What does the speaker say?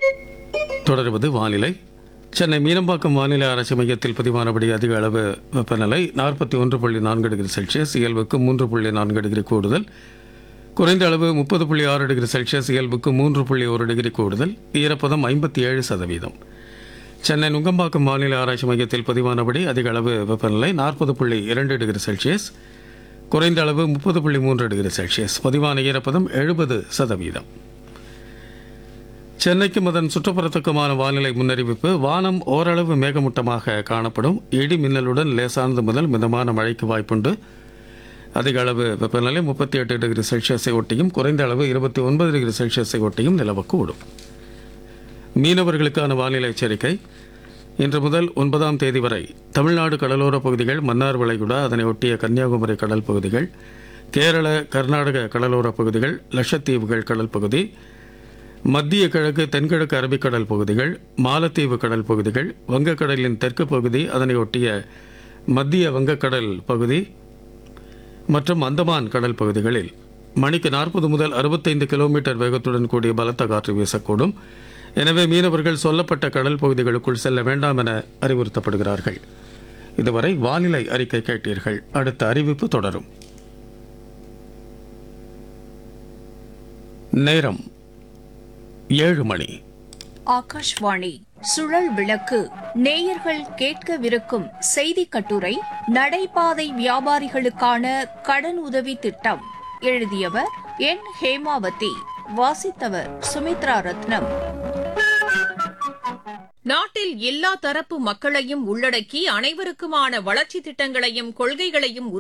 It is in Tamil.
தொடர்வது வானிலை சென்னை மீனம்பாக்கம் வானிலை ஆராய்ச்சி மையத்தில் பதிவானபடி அதிக அளவு வெப்பநிலை நாற்பத்தி ஒன்று புள்ளி நான்கு டிகிரி செல்சியஸ் இயல்புக்கு மூன்று புள்ளி நான்கு டிகிரி கூடுதல் குறைந்த அளவு முப்பது புள்ளி ஆறு டிகிரி செல்சியஸ் இயல்புக்கு மூன்று புள்ளி ஒரு டிகிரி கூடுதல் ஈரப்பதம் ஐம்பத்தி ஏழு சதவீதம் சென்னை நுங்கம்பாக்கம் வானிலை ஆராய்ச்சி மையத்தில் பதிவானபடி அதிக அளவு வெப்பநிலை நாற்பது புள்ளி இரண்டு டிகிரி செல்சியஸ் குறைந்த அளவு முப்பது புள்ளி மூன்று டிகிரி செல்சியஸ் பதிவான ஈரப்பதம் எழுபது சதவீதம் சென்னைக்கும் அதன் சுற்றுப்புறத்துக்குமான வானிலை முன்னறிவிப்பு வானம் ஓரளவு மேகமூட்டமாக காணப்படும் இடி மின்னலுடன் லேசானது முதல் மிதமான மழைக்கு வாய்ப்புண்டு அதிக அளவு வெப்பநிலை முப்பத்தி எட்டு டிகிரி செல்சியஸை ஒட்டியும் குறைந்த அளவு இருபத்தி ஒன்பது டிகிரி செல்சியஸை ஒட்டியும் நிலவக்கூடும் மீனவர்களுக்கான வானிலை எச்சரிக்கை இன்று முதல் ஒன்பதாம் தேதி வரை தமிழ்நாடு கடலோரப் பகுதிகள் மன்னார் வளைகுடா அதனை ஒட்டிய கன்னியாகுமரி கடல் பகுதிகள் கேரள கர்நாடக கடலோரப் பகுதிகள் லட்சத்தீவுகள் கடல் பகுதி மத்திய கிழக்கு தென்கிழக்கு அரபிக்கடல் பகுதிகள் மாலத்தீவு கடல் பகுதிகள் வங்கக்கடலின் தெற்கு பகுதி அதனை ஒட்டிய மத்திய வங்கக்கடல் பகுதி மற்றும் அந்தமான் கடல் பகுதிகளில் மணிக்கு நாற்பது முதல் அறுபத்தைந்து கிலோமீட்டர் வேகத்துடன் கூடிய பலத்த காற்று வீசக்கூடும் எனவே மீனவர்கள் சொல்லப்பட்ட கடல் பகுதிகளுக்குள் செல்ல வேண்டாம் என அறிவுறுத்தப்படுகிறார்கள் இதுவரை வானிலை அறிக்கை கேட்டீர்கள் அடுத்த அறிவிப்பு தொடரும் நேரம் ஏழு மணி ஆகாஷ்வாணி சுழல் விளக்கு நேயர்கள் கேட்கவிருக்கும் செய்தி கட்டுரை நடைபாதை வியாபாரிகளுக்கான கடன் உதவி திட்டம் எழுதியவர் என் ஹேமாவதி வாசித்தவர் சுமித்ரா ரத்னம் நாட்டில் எல்லா தரப்பு மக்களையும் உள்ளடக்கி அனைவருக்குமான வளர்ச்சி திட்டங்களையும் கொள்கைகளையும்